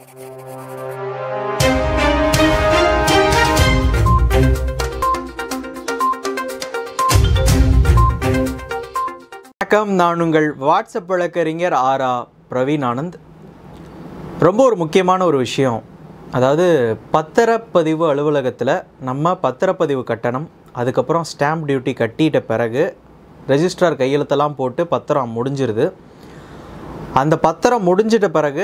வணக்கம் நான் உங்கள் வாட்ஸ்அப் வழக்கறிஞர் ஆரா பிரவீன் ஆனந்த் ரொம்ப ஒரு முக்கியமான ஒரு விஷயம் அதாவது பத்திரப்பதிவு அலுவலகத்தில் நம்ம பத்திரப்பதிவு கட்டணம் அதுக்கப்புறம் ஸ்டாம்ப் டியூட்டி கட்டிட்ட பிறகு ரெஜிஸ்ட்ரார் கையெழுத்தெல்லாம் போட்டு பத்திரம் முடிஞ்சிருது அந்த பத்திரம் முடிஞ்சிட்ட பிறகு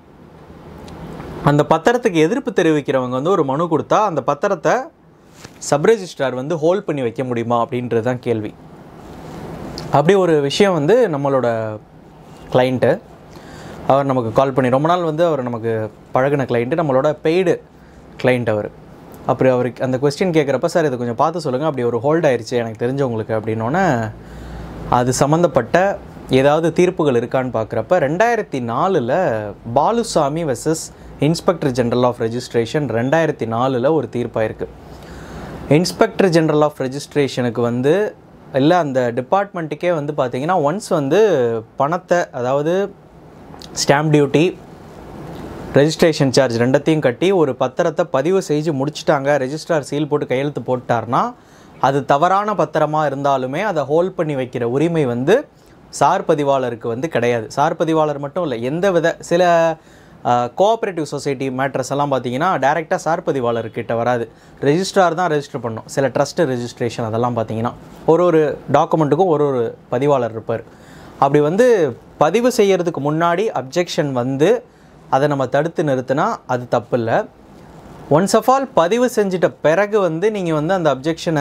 அந்த பத்திரத்துக்கு எதிர்ப்பு தெரிவிக்கிறவங்க வந்து ஒரு மனு கொடுத்தா அந்த பத்திரத்தை சப் ரெஜிஸ்ட்ரார் வந்து ஹோல்ட் பண்ணி வைக்க முடியுமா அப்படின்றது தான் கேள்வி அப்படி ஒரு விஷயம் வந்து நம்மளோட கிளைண்ட்டு அவர் நமக்கு கால் பண்ணி ரொம்ப நாள் வந்து அவர் நமக்கு பழகின கிளைண்ட்டு நம்மளோட பெய்டு கிளைண்ட் அவர் அப்படி அவருக்கு அந்த கொஸ்டின் கேட்குறப்ப சார் இதை கொஞ்சம் பார்த்து சொல்லுங்கள் அப்படி ஒரு ஹோல்ட் ஆயிடுச்சு எனக்கு தெரிஞ்சவங்களுக்கு அப்படின்னோடனே அது சம்மந்தப்பட்ட ஏதாவது தீர்ப்புகள் இருக்கான்னு பார்க்குறப்ப ரெண்டாயிரத்தி நாலில் Balusamy versus inspector general of registration ரெண்டாயிரத்தி நாலில் ஒரு தீர்ப்பாயிருக்கு இன்ஸ்பெக்டர் ஜெனரல் ஆஃப் ரெஜிஸ்ட்ரேஷனுக்கு வந்து இல்லை அந்த டிபார்ட்மெண்ட்டுக்கே வந்து பார்த்தீங்கன்னா ஒன்ஸ் வந்து பணத்தை அதாவது ஸ்டாம்ப் டியூட்டி ரெஜிஸ்ட்ரேஷன் சார்ஜ் ரெண்டத்தையும் கட்டி ஒரு பத்திரத்தை பதிவு செஞ்சு முடிச்சிட்டாங்க ரெஜிஸ்ட்ரார் சீல் போட்டு கையெழுத்து போட்டார்னா அது தவறான பத்திரமா இருந்தாலுமே அதை ஹோல்ட் பண்ணி வைக்கிற உரிமை வந்து சார் பதிவாளருக்கு வந்து கிடையாது சார் பதிவாளர் மட்டும் இல்லை எந்த வித சில கோஆப்ரேட்டிவ் சொசைட்டி மேட்ரஸ் எல்லாம் பார்த்தீங்கன்னா டேரெக்டாக சார் பதிவாளர்கிட்ட வராது ரெஜிஸ்ட்ரார் தான் ரெஜிஸ்டர் பண்ணும் சில ட்ரஸ்ட் ரெஜிஸ்ட்ரேஷன் அதெல்லாம் பார்த்தீங்கன்னா ஒரு ஒரு டாக்குமெண்ட்டுக்கும் ஒரு ஒரு பதிவாளர் இருப்பார் அப்படி வந்து பதிவு செய்யறதுக்கு முன்னாடி அப்ஜெக்ஷன் வந்து அதை நம்ம தடுத்து நிறுத்தினா அது தப்பு இல்லை ஒன்ஸ் ஆஃப் ஆல் பதிவு செஞ்சிட்ட பிறகு வந்து நீங்கள் வந்து அந்த அப்ஜெக்ஷனை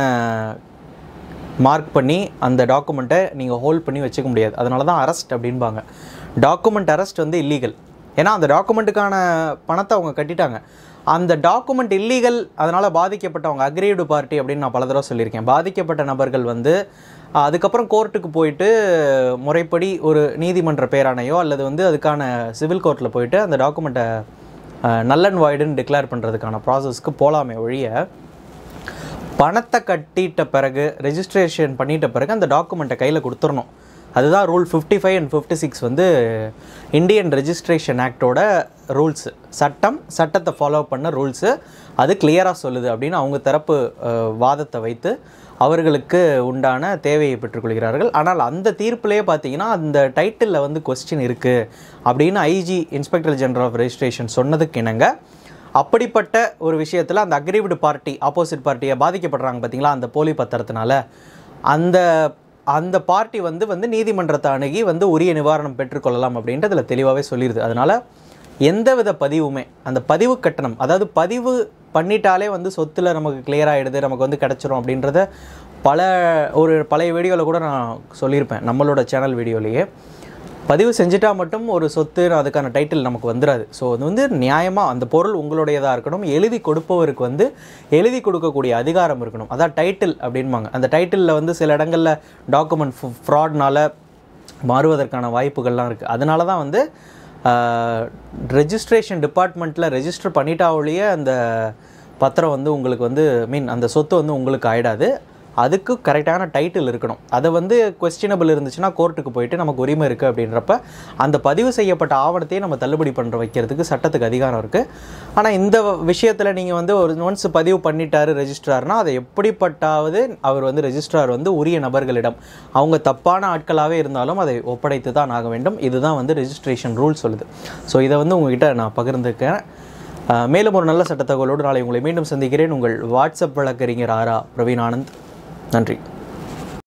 மார்க் பண்ணி அந்த டாக்குமெண்ட்டை நீங்கள் ஹோல்ட் பண்ணி வச்சுக்க முடியாது அதனால தான் அரெஸ்ட் அப்படின்பாங்க டாக்குமெண்ட் அரெஸ்ட் வந்து இல்லீகல் ஏன்னா அந்த டாக்குமெண்ட்டுக்கான பணத்தை அவங்க கட்டிட்டாங்க அந்த டாக்குமெண்ட் இல்லீகல் அதனால் பாதிக்கப்பட்டவங்க அக்ரீவ்டு பார்ட்டி அப்படின்னு நான் பல தடவை சொல்லியிருக்கேன் பாதிக்கப்பட்ட நபர்கள் வந்து அஹ், அதுக்கப்புறம் கோர்ட்டுக்கு போயிட்டு முறைப்படி ஒரு நீதிமன்ற பேராணையோ அல்லது வந்து அதுக்கான சிவில் கோர்ட்டில் போயிட்டு அந்த டாக்குமெண்ட்டை நல் அண்ட் வாய்டுன்னு டிக்ளேர் பண்ணுறதுக்கான ப்ராசஸ்க்கு போகலாமே ஒழிய பணத்தை கட்டிட்ட பிறகு ரெஜிஸ்ட்ரேஷன் பண்ணிட்ட பிறகு அந்த டாக்குமெண்ட்டை கையில் கொடுத்துடணும் அதுதான் rule fifty five and fifty six வந்து இந்தியன் ரெஜிஸ்ட்ரேஷன் ஆக்டோட ரூல்ஸு சட்டம் சட்டத்தை ஃபாலோ பண்ண ரூல்ஸு அது கிளியராக சொல்லுது அப்படின்னு அவங்க தரப்பு அஹ், வாதத்தை வைத்து அவர்களுக்கு உண்டான தேவையை பெற்றுக்கொள்கிறார்கள் ஆனால் அந்த தீர்ப்பிலே பார்த்தீங்கன்னா அந்த டைட்டிலில் வந்து கொஸ்டின் இருக்குது அப்படின்னு IG inspector general of registration சொன்னதுக்கு இணங்க அப்படிப்பட்ட ஒரு விஷயத்தில் அந்த அக்ரீவ்டு பார்ட்டி ஆப்போசிட் பார்ட்டியை பாதிக்கப்படுறாங்க பார்த்தீங்களா அந்த போலி பத்திரத்தினால அந்த அந்த பார்ட்டி வந்து வந்து நீதிமன்றத்தை அணுகி வந்து உரிய நிவாரணம் பெற்றுக்கொள்ளலாம் அப்படின்ட்டு அதில் தெளிவாகவே சொல்லிடுது அதனால் எந்தவித பதிவுமே அந்த பதிவு கட்டணம் அதாவது பதிவு பண்ணிட்டாலே வந்து சொத்தில் நமக்கு clear ஆகிடுது நமக்கு வந்து கிடச்சிரும் அப்படின்றத பல ஒரு பழைய வீடியோவில் கூட நான் சொல்லியிருப்பேன் நம்மளோட சேனல் வீடியோலேயே பதிவு செஞ்சுட்டா மட்டும் ஒரு சொத்து அதுக்கான டைட்டில் நமக்கு வந்துடாது ஸோ அது வந்து நியாயமாக அந்த பொருள் உங்களுடையதாக இருக்கணும் எழுதி கொடுப்பவருக்கு வந்து எழுதி கொடுக்கக்கூடிய அதிகாரம் இருக்கணும் அதான் டைட்டில் அப்படின்பாங்க அந்த டைட்டிலில் வந்து சில இடங்களில் டாக்குமெண்ட் ஃப்ராட்னால மாறுவதற்கான வாய்ப்புகள்லாம் இருக்குது அதனால தான் வந்து ரெஜிஸ்ட்ரேஷன் டிபார்ட்மெண்ட்டில் ரெஜிஸ்டர் பண்ணிட்டா ஒழிய அந்த பத்திரம் வந்து உங்களுக்கு வந்து மீன் அந்த சொத்து வந்து உங்களுக்கு ஆயிடாது அதுக்கு கரெக்டான டைட்டில் இருக்கணும் அதை வந்து கொஸ்டினபிள் இருந்துச்சுன்னா கோர்ட்டுக்கு போயிட்டு நமக்கு உரிமை இருக்குது அப்படின்றப்ப அந்த பதிவு செய்யப்பட்ட ஆவணத்தையே நம்ம தள்ளுபடி பண்ணுற வைக்கிறதுக்கு சட்டத்துக்கு அதிகாரம் இருக்குது ஆனால் இந்த விஷயத்தில் நீங்கள் வந்து ஒரு ஒன்ஸ் பதிவு பண்ணிட்டாரு ரெஜிஸ்ட்ரார்னா அதை எப்படிப்பட்டாவது அவர் வந்து ரெஜிஸ்ட்ரார் வந்து உரிய நபர்களிடம் அவங்க தப்பான ஆட்களாகவே இருந்தாலும் அதை ஒப்படைத்து தான் ஆக வேண்டும் இதுதான் வந்து ரெஜிஸ்ட்ரேஷன் ரூல் சொல்லுது ஸோ இதை வந்து உங்ககிட்ட நான் பகிர்ந்துருக்கேன் அஹ் மேலும் ஒரு நல்ல சட்ட தகவலோடு நாளை உங்களை மீண்டும் சந்திக்கிறேன் உங்கள் வாட்ஸ்அப் வழக்கறிஞர் ஆரா பிரவீன் ஆனந்த் நன்றி